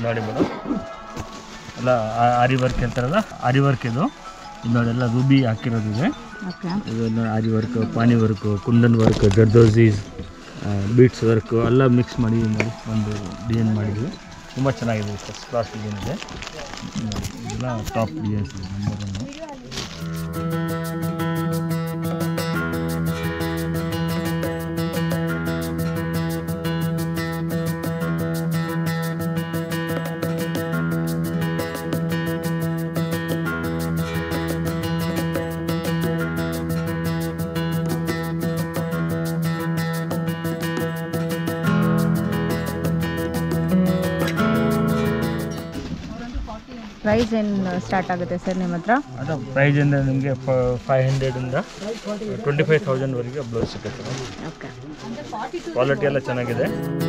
ನೋಡಿ ಮೇಡಮ್ ಎಲ್ಲ ಆ- ಆರಿ ವರ್ಕ್ ಅಂತಾರಲ್ಲ ಆರಿ ವರ್ಕ್ ಇದು ಇದು ನೋಡಿ ಎಲ್ಲ ರೂಬಿ ಹಾಕಿರೋದಿದೆ ಓಕೆ ಇದು ನೋಡಿ ಆರಿ ವರ್ಕ್ ಪಾನಿ ವರ್ಕು ಕುಂದನ್ ವರ್ಕ್ ಜರ್ದೋಸೀಸ್ ಬೀಟ್ಸ್ ವರ್ಕು ಎಲ್ಲ ಮಿಕ್ಸ್ ಮಾಡಿ ನೋಡಿ ಒಂದು ಡಿಸೈನ್ ಮಾಡಿದ್ವಿ ತುಂಬ ಚೆನ್ನಾಗಿದೆ ಫಸ್ಟ್ ಕ್ಲಾಸ್ ಡಿಸೈನ್ ಇದೆ ನೋಡಿ, ಇದೆಲ್ಲ ಟಾಪ್ ಡಿಸೈನ್ಸ್ ಇದೆ ನಂಬರ್ ಒನ್ನು ಪ್ರೈಸ್ ಏನು ಸ್ಟಾರ್ಟ್ ಆಗುತ್ತೆ ಸರ್ ನಿಮ್ಮ ಹತ್ರ ಅದು ಪ್ರೈಸ್ ಅಂದರೆ ನಿಮಗೆ ಫೈವ್ ಹಂಡ್ರೆಡಿಂದ ಟ್ವೆಂಟಿ ಫೈವ್ ತೌಸಂಡ್ವರೆಗೆ ಬ್ಲೌಸ್ ಸಿಗುತ್ತೆ ಓಕೆ ಕ್ವಾಲಿಟಿ ಎಲ್ಲ ಚೆನ್ನಾಗಿದೆ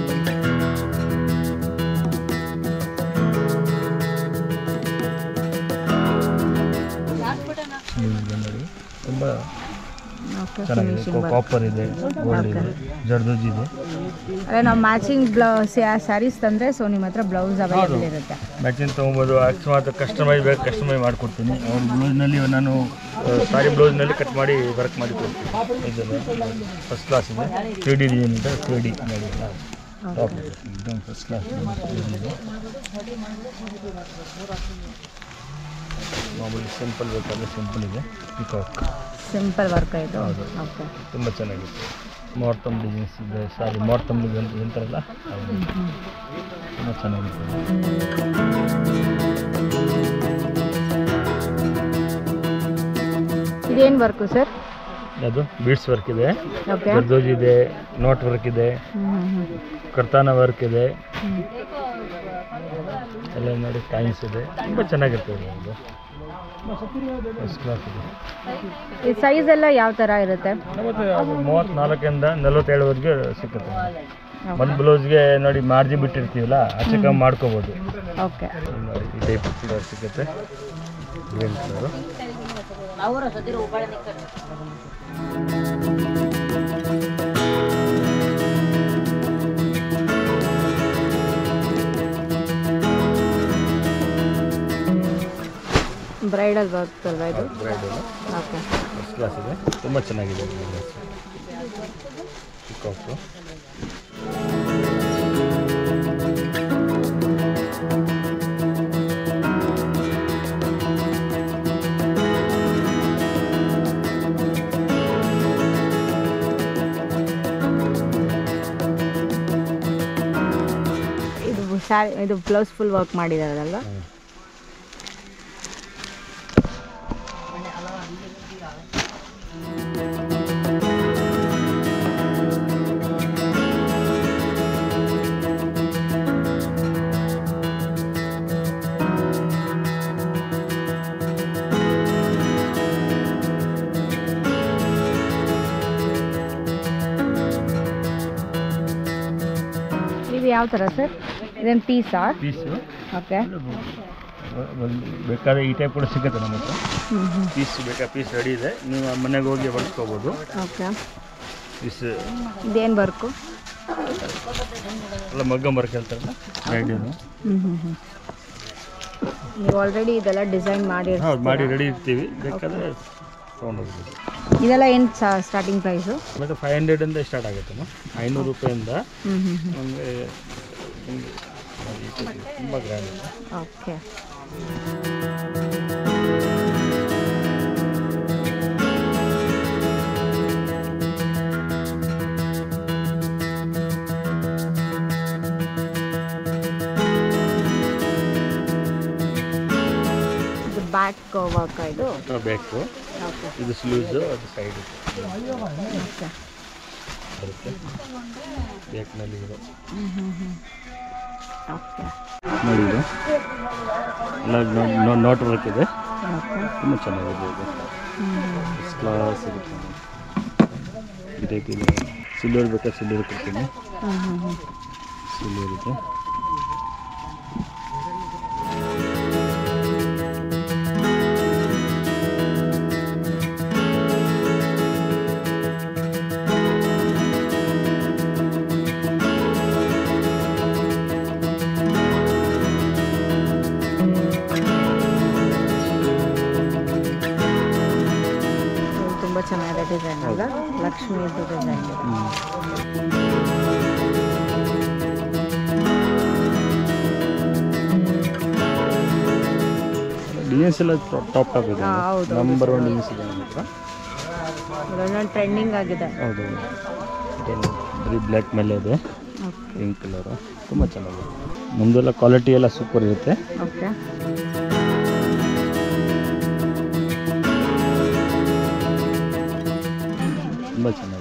ಹ್ಮ್, ಇದು ನೋಡಿ ತುಂಬ ಓಕೆ ಚೆನ್ನಾಗಿದೆ ಫಿನಿಶಿಂಗ್ ಕಾಪರ್ ಇದೆ ಗೋಲ್ಡ್ ಇದೆ ಜರ್ದೋಜಿ ಇದೆ ಅದೇ ನಾವು ಮ್ಯಾಚಿಂಗ್ ಬ್ಲೌಸ್ ಸ್ಯಾರೀಸ್ ತಂದರೆ ಸೊ ನಿಮ್ಮ ಹತ್ರ ಬ್ಲೌಸ್ ಅವೈಲೇಬಲ್ ಇರುತ್ತೆ ಮ್ಯಾಚಿಂಗ್ ತೊಗೊಬೋದು ಅಕಸ್ಮಾತ್ ಕಸ್ಟಮೈಸ್ ಬೇಕು ಕಸ್ಟಮೈಸ್ ಮಾಡಿಕೊಡ್ತೀನಿ ಅವ್ರ ಬ್ಲೌಸ್ನಲ್ಲಿ ನಾನು ಸಾರಿ ಬ್ಲೌಸ್ನಲ್ಲಿ ಕಟ್ ಮಾಡಿ ವರ್ಕ್ ಮಾಡಿ ಕೊಡ್ತೀನಿ ಇದೆಲ್ಲ ಫಸ್ಟ್ ಕ್ಲಾಸ್ ಇದೆ ತ್ರೀ ಡಿ ಡಿಸೈನ್ ಇದೆ ತ್ರೀ ಡಿ ನೋಡಿ ಟಾಪ್ ಇದೆ एकदम ಫಸ್ಟ್ ಕ್ಲಾಸ್ ಇದೆ ಮಾಮೂಲಿ ಸಿಂಪಲ್ ಬೇಕಾದ್ರೆ ಸಿಂಪಲ್ ಇದೆ ಪಿಕಾಕ್ ಸಿಂಪಲ್ ವರ್ಕ್ ಇದು ಹೌದು. ಓಕೆ ತುಂಬ ಚೆನ್ನಾಗಿತ್ತು ಮಾರ್ತಮ್ ಡಿಸೈನ್ಸ್ ಇದೆ ಸಾರಿ ಮಾರ್ತಮ್ ಅಂತಾರಲ್ಲ ಅದು ತುಂಬ ಚೆನ್ನಾಗಿತ್ತು ಇದೇನು ವರ್ಕು ಸರ್ ಅದು ಬೀಡ್ಸ್ ವರ್ಕ್ ಇದೆ ಓಕೆ ಜರ್ದೋಜಿ ಇದೆ ನೋಟ್ ವರ್ಕ್ ಇದೆ ಹ್ಞೂ ಹ್ಞೂ ಕರ್ತಾನ ವರ್ಕ್ ಇದೆ ಎಲ್ಲ ನೋಡಿ ಟೈಮ್ಸ್ ಇದೆ ತುಂಬ ಚೆನ್ನಾಗಿರ್ತದೆ ಅದು ಫಸ್ಟ್ ಕ್ಲಾಸ್ ಇದೆ ಈ ಸೈಜ್ ಎಲ್ಲ ಯಾವ ಥರ ಇರುತ್ತೆ ಮತ್ತು ಅದು ಮೂವತ್ತ್ನಾಲ್ಕರಿಂದ ನಲವತ್ತೇಳುವರೆಗೆ ಸಿಕ್ಕುತ್ತೆ ಒಂದು ಬ್ಲೌಸ್ಗೆ ನೋಡಿ ಮಾರ್ಜಿ ಬಿಟ್ಟಿರ್ತೀವಲ್ಲ ಆಚೆ ಕಮ್ಮಿ ಮಾಡ್ಕೋಬೋದು ಓಕೆ ನೋಡಿ ಈ ಟೈಪ್ ಕೂಡ ಸಿಗುತ್ತೆ ಗ್ರೀನ್ ಕಲರು ಬ್ರೈಡಲ್ ವರ್ಕ್ ಅಲ್ವಾ ಇದು ಬ್ರೈಡಲ್ ಓಕೆ ಫಸ್ಟ್ ಕ್ಲಾಸ್ ಇದೆ ತುಂಬ ಚೆನ್ನಾಗಿದೆ ಪಿಕಾಕು ಇದು ಸ್ಯಾರಿ ಇದು ಬ್ಲೌಸ್ ಫುಲ್ ವರ್ಕ್ ಮಾಡಿದಾರಲ್ವಾ ಇದು ಯಾವ ಥರ ಸರ್ ಇದೇನು ಪೀಸಾ ಪೀಸು ಓಕೆ ಬೇಕಾದ್ರೆ ಈ ಟೈಪ್ ಕೂಡ ಸಿಗುತ್ತೆ ನಮ್ಮ ಹತ್ರ ಹ್ಞೂ ಹ್ಞೂ ಪೀಸ್ ಬೇಕಾ ಪೀಸ್ ರೆಡಿ ಇದೆ ನೀವು ಮನೆಗೆ ಹೋಗಿ ಹೊಲಿಸ್ಕೋಬೋದು ಓಕೆ ಪೀಸ್ ಇದೇನು ವರ್ಕು ಎಲ್ಲ ಮಗ್ಗ ಮರ್ಕ್ ಹೇಳ್ತಾರಲ್ಲ ಬ್ರೈಡನು ಹ್ಞೂ ಹ್ಞೂ ಹ್ಞೂ ನೀವು ಆಲ್ರೆಡಿ ಇದೆಲ್ಲ ಡಿಸೈನ್ ಮಾಡಿ ಹೌದು ಮಾಡಿ ರೆಡಿ ಇರ್ತೀವಿ ಬೇಕಾದರೆ ತೊಗೊಂಡೋಗ್ಬೋದು ಇದೆಲ್ಲ ಏನು ಸ್ಟಾರ್ಟಿಂಗ್ ಪ್ರೈಸು ಮತ್ತು ಫೈವ್ ಹಂಡ್ರೆಡಿಂದ ಸ್ಟಾರ್ಟ್ ಆಗುತ್ತಮ್ಮ ಐನೂರು ರೂಪಾಯಿಂದ ಹ್ಞೂ ಹ್ಞೂ ಹ್ಞೂ ನಮಗೆ ತುಂಬ ಗ್ರ್ಯಾಂಡ್ ಇದೆ ಓಕೆ ಇದು ಬ್ಯಾಕ್ ವರ್ಕ್ ಇದು ಆ, ಬೇಕು ಓಕೆ ಇದು ಸ್ಲೂಸು ಅದು ಸೈಡ್ ಓಕೆ ಬರುತ್ತೆ ಬೇಕ್ನಲ್ಲಿ ಇರೋ ಹ್ಞೂ ಹ್ಞೂ ಹ್ಞೂ ಓಕೆ ನೋಡಿ ಇದು ಎಲ್ಲ ನೋಟ್ ವರ್ಕ್ ಇದೆ ಓಕೆ ತುಂಬ ಚೆನ್ನಾಗಿದೆ ಇದು ಫಸ್ಟ್ ಕ್ಲಾಸ್ ಇರುತ್ತೆ ಈ ಟೈಪ್ ಇದೆ ಸಿಲ್ವರ್ ಬೇಕಾದ್ರೆ ಸಿಲ್ವರ್ ಕೊಡ್ತೀನಿ ಹ್ಞೂ ಹ್ಞೂ ಹ್ಞೂ ಸಿಲ್ವರ್ ಇದೆ ಚೆನ್ನಾಗಿದೆ ಡಿಸೈನ್ ಅಲ್ಲ ಲಕ್ಷ್ಮೀದು ಡಿಸೈನ್ ಇದೆ ಡಿಸೈನ್ಸ್ ಎಲ್ಲ ಟಾಪ್ ಟಾಪ್ ಇದೆ ಹಾ, ಹೌದು, ಹೌದು. ನಂಬರ್ ಒನ್ ಡಿಸೈನ್ಸ್ ಇದೆ ನನ್ನ ಹತ್ರ ಇದೊಂದು ಟ್ರೆಂಡಿಂಗ್ ಆಗಿದೆ ಹೌದು ಬರೀ ಬ್ಲ್ಯಾಕ್ ಮೇಲೆ ಇದೆ ಓಕೆ ಪಿಂಕ್ ಕಲರು ತುಂಬ ಚೆನ್ನಾಗಿದೆ ಮುಂದೆಲ್ಲ ಕ್ವಾಲಿಟಿ ಎಲ್ಲ ಸೂಪರ್ ಇರುತ್ತೆ ಓಕೆ ತುಂಬ ಚೆನ್ನಾಗಿದೆ